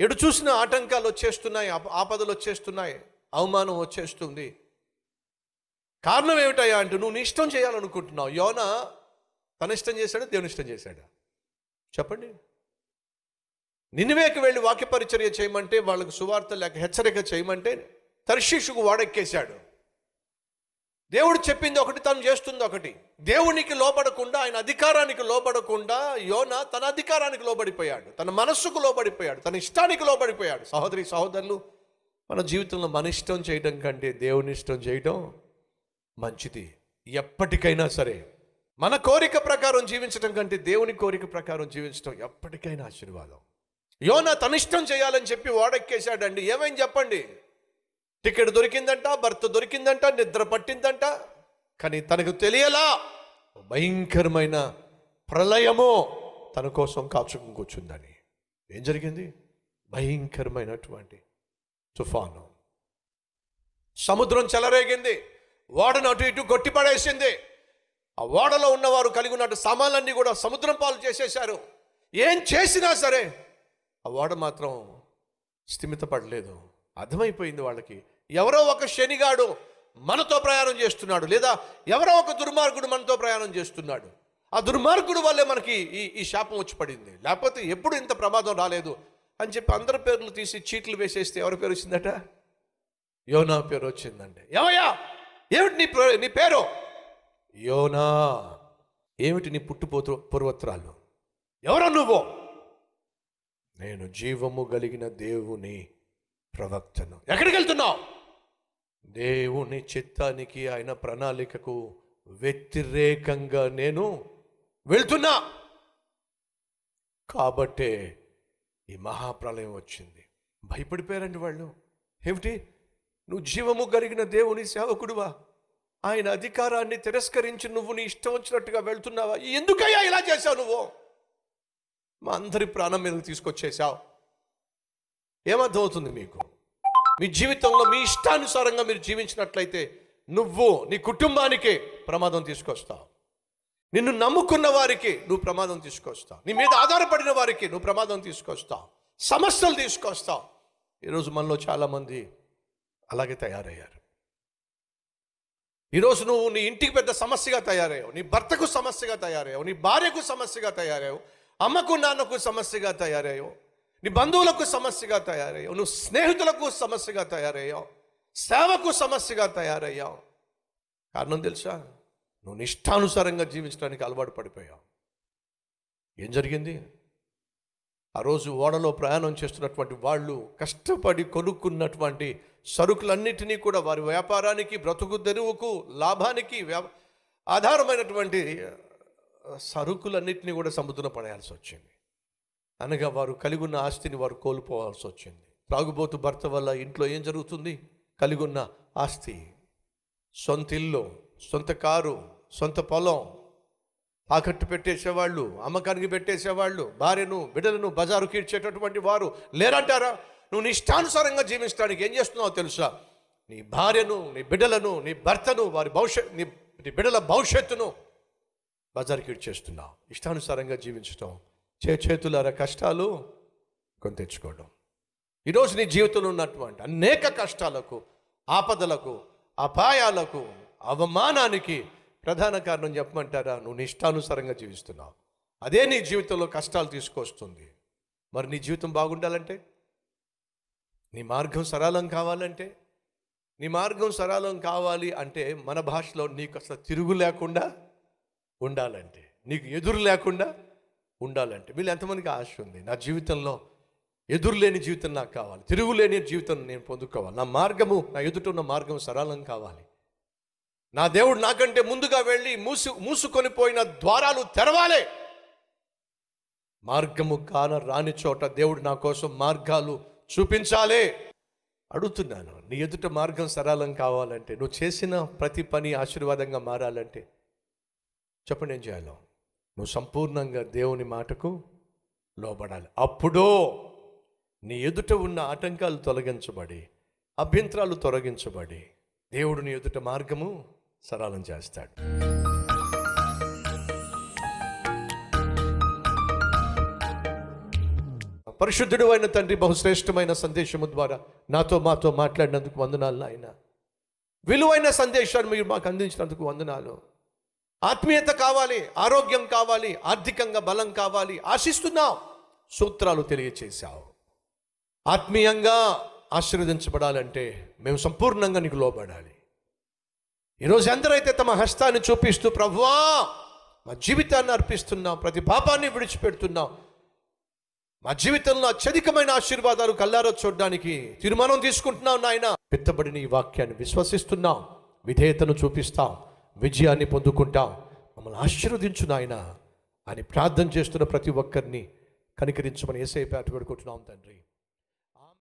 ఎడు చూసిన ఆటంకాలు వచ్చేస్తున్నాయి ఆప- ఆపదలు వచ్చేస్తున్నాయి అవమానం వచ్చేస్తుంది కారణం ఏమిటయ్యా అంటే నువ్వు నీ ఇష్టం చేయాలనుకుంటున్నావు యోన తన ఇష్టం చేశాడా దేవుని ఇష్టం చేశాడా చెప్పండి నినివేకి వెళ్ళి వాక్య పరిచర్య చేయమంటే వాళ్ళకు సువార్త లేక హెచ్చరిక చేయమంటే తర్షీషుకు వాడెక్కేశాడు దేవుడు చెప్పింది ఒకటి తను చేస్తుంది ఒకటి దేవునికి లోబడకుండా ఆయన అధికారానికి లోబడకుండా యోన తన అధికారానికి లోబడిపోయాడు తన మనస్సుకు లోబడిపోయాడు తన ఇష్టానికి లోబడిపోయాడు సహోదరి సహోదరులు మన జీవితంలో మన ఇష్టం చేయడం కంటే దేవుని ఇష్టం చేయడం మంచిది ఎప్పటికైనా సరే మన కోరిక ప్రకారం జీవించడం కంటే దేవుని కోరిక ప్రకారం జీవించడం ఎప్పటికైనా ఆశీర్వాదం యోన తన ఇష్టం చేయాలని చెప్పి ఓడెక్కేశాడండి ఏమైంది చెప్పండి టికెట్ దొరికిందంట భర్త దొరికిందంట నిద్ర పట్టిందంట కానీ తనకు తెలియలా భయంకరమైన ప్రళయము తన కోసం కాచుకుని కూర్చుందని ఏం జరిగింది భయంకరమైనటువంటి తుఫాను సముద్రం చెలరేగింది ఓడను అటు ఇటు కొట్టిపడేసింది ఆ ఓడలో ఉన్నవారు కలిగి ఉన్నట్టు సామాన్లన్నీ కూడా సముద్రం పాలు చేసేశారు ఏం చేసినా సరే ఆ ఓడ మాత్రం స్థిమితపడలేదు అర్థమైపోయింది వాళ్ళకి ఎవరో ఒక శనిగాడు మనతో ప్రయాణం చేస్తున్నాడు లేదా ఎవరో ఒక దుర్మార్గుడు మనతో ప్రయాణం చేస్తున్నాడు ఆ దుర్మార్గుడు వల్లే మనకి ఈ ఈ శాపం వచ్చి పడింది లేకపోతే ఎప్పుడు ఇంత ప్రమాదం రాలేదు అని చెప్పి అందరి పేర్లు తీసి చీట్లు వేసేస్తే ఎవరి పేరు వచ్చిందట యోనా పేరు వచ్చిందండి ఏమయ్యా ఏమిటి నీ ప్ర- నీ పేరు యోనా ఏమిటి నీ పుట్టుపోతు పూర్వత్రాలు ఎవరో నువ్వు నేను జీవము కలిగిన దేవుని ప్రవక్తను ఎక్కడికి వెళ్తున్నావు దేవుని చిత్తానికి ఆయన ప్రణాళికకు వ్యతిరేకంగా నేను వెళ్తున్నా కాబట్టే ఈ మహాప్రలయం వచ్చింది భయపడిపోయారండి వాళ్ళు ఏమిటి నువ్వు జీవము కలిగిన దేవుని సేవకుడువా ఆయన అధికారాన్ని తిరస్కరించి నువ్వు నీ ఇష్టం వచ్చినట్టుగా వెళ్తున్నావా ఎందుకయ్యా ఇలా చేశావు నువ్వు మా అందరి ప్రాణం మీదకి తీసుకొచ్చేసావు ఏమర్థమవుతుంది మీకు మీ జీవితంలో మీ ఇష్టానుసారంగా మీరు జీవించినట్లయితే నువ్వు నీ కుటుంబానికి ప్రమాదం తీసుకొస్తావు నిన్ను నమ్ముకున్న వారికి నువ్వు ప్రమాదం తీసుకొస్తావు నీ మీద ఆధారపడిన వారికి నువ్వు ప్రమాదం తీసుకొస్తావు సమస్యలు తీసుకొస్తావు ఈరోజు మనలో చాలామంది అలాగే తయారయ్యారు ఈరోజు నువ్వు నీ ఇంటికి పెద్ద సమస్యగా తయారయ్యావు నీ భర్తకు సమస్యగా తయారయ్యావు నీ భార్యకు సమస్యగా తయారయ్యావు అమ్మకు నాన్నకు సమస్యగా తయారయ్యావు నీ బంధువులకు సమస్యగా తయారయ్యావు నువ్వు స్నేహితులకు సమస్యగా తయారయ్యావు సేవకు సమస్యగా తయారయ్యావు కారణం తెలుసా నువ్వు నిష్టానుసారంగా జీవించడానికి అలవాటు పడిపోయావు ఏం జరిగింది ఆ రోజు ఓడలో ప్రయాణం చేస్తున్నటువంటి వాళ్ళు కష్టపడి కొనుక్కున్నటువంటి సరుకులన్నిటినీ కూడా వారి వ్యాపారానికి బ్రతుకు తెరువుకు లాభానికి వ్యా ఆధారమైనటువంటి ఆ, సరుకులన్నిటినీ కూడా సముద్రం పడేయాల్సి వచ్చింది అనగా వారు కలిగి ఉన్న ఆస్తిని వారు కోల్పోవాల్సి వచ్చింది త్రాగుబోతు భర్త వల్ల ఇంట్లో ఏం జరుగుతుంది కలిగి ఉన్న ఆస్తి సొంత ఇల్లు సొంత కారు సొంత పొలం తాకట్టు పెట్టేసేవాళ్ళు అమ్మకానికి పెట్టేసేవాళ్ళు భార్యను బిడ్డలను బజారు కీడ్చేటటువంటి వారు లేరంటారా నువ్వు నీ ఇష్టానుసారంగా జీవించడానికి ఏం చేస్తున్నావో తెలుసా నీ భార్యను నీ బిడ్డలను నీ భర్తను వారి భవిష్యత్ నీ నీ బిడ్డల భవిష్యత్తును బజారు కీడ్చేస్తున్నావు ఇష్టానుసారంగా జీవించటం చే చేతులార కష్టాలు కొని తెచ్చుకోవడం ఈరోజు నీ జీవితంలో ఉన్నటువంటి అనేక కష్టాలకు ఆపదలకు అపాయాలకు అవమానానికి ప్రధాన కారణం చెప్పమంటారా నువ్వు నీ ఇష్టానుసారంగా జీవిస్తున్నావు అదే నీ జీవితంలో కష్టాలు తీసుకొస్తుంది మరి నీ జీవితం బాగుండాలంటే నీ మార్గం సరళం కావాలంటే నీ మార్గం సరళం కావాలి అంటే మన భాషలో నీకు అసలు తిరుగు లేకుండా ఉండాలంటే నీకు ఎదురు లేకుండా ఉండాలంటే వీళ్ళు ఎంతమందికి ఆశ ఉంది నా జీవితంలో ఎదురు లేని జీవితం నాకు కావాలి తిరుగులేని జీవితం నేను పొందుకోవాలి నా మార్గము నా ఎదుట ఉన్న మార్గం సరళం కావాలి నా దేవుడు నాకంటే ముందుగా వెళ్ళి మూసు మూసుకొని పోయిన ద్వారాలు తెరవాలి మార్గము కాన రాని చోట దేవుడు నా కోసం మార్గాలు చూపించాలి అడుగుతున్నాను నీ ఎదుట మార్గం సరళం కావాలంటే నువ్వు చేసిన ప్రతి పని ఆశీర్వాదంగా మారాలంటే చెప్పండి ఏం చేయాలో నువ్వు సంపూర్ణంగా దేవుని మాటకు లోబడాలి అప్పుడో నీ ఎదుట ఉన్న ఆటంకాలు తొలగించబడి అభ్యంతరాలు తొలగించబడి దేవుడు నీ ఎదుట మార్గము సరళం చేస్తాడు పరిశుద్ధుడు అయిన తండ్రి బహుశ్రేష్టమైన సందేశము ద్వారా నాతో మాతో మాట్లాడినందుకు వందనాలు నాయన విలువైన సందేశాన్ని మీరు మాకు అందించినందుకు వందనాలు ఆత్మీయత కావాలి ఆరోగ్యం కావాలి ఆర్థికంగా బలం కావాలి ఆశిస్తున్నాం సూత్రాలు తెలియచేశావు ఆత్మీయంగా ఆశీర్వదించబడాలంటే మేము సంపూర్ణంగా నీకు లోబడాలి ఈరోజు ఎందరైతే తమ హస్తాన్ని చూపిస్తూ ప్రభువా మా జీవితాన్ని అర్పిస్తున్నాం ప్రతి పాపాన్ని విడిచిపెడుతున్నాం మా జీవితంలో అత్యధికమైన ఆశీర్వాదాలు కల్లారో చూడడానికి తీర్మానం తీసుకుంటున్నాం నాయన పెత్తబడిన ఈ వాక్యాన్ని విశ్వసిస్తున్నాం విధేయతను చూపిస్తాం విజయాన్ని పొందుకుంటాం మమ్మల్ని ఆశీర్వదించు నాయన అని ప్రార్థన చేస్తున్న ప్రతి ఒక్కరిని కనికరించమని ఏసై పేట పెడుకుంటున్నాం తండ్రి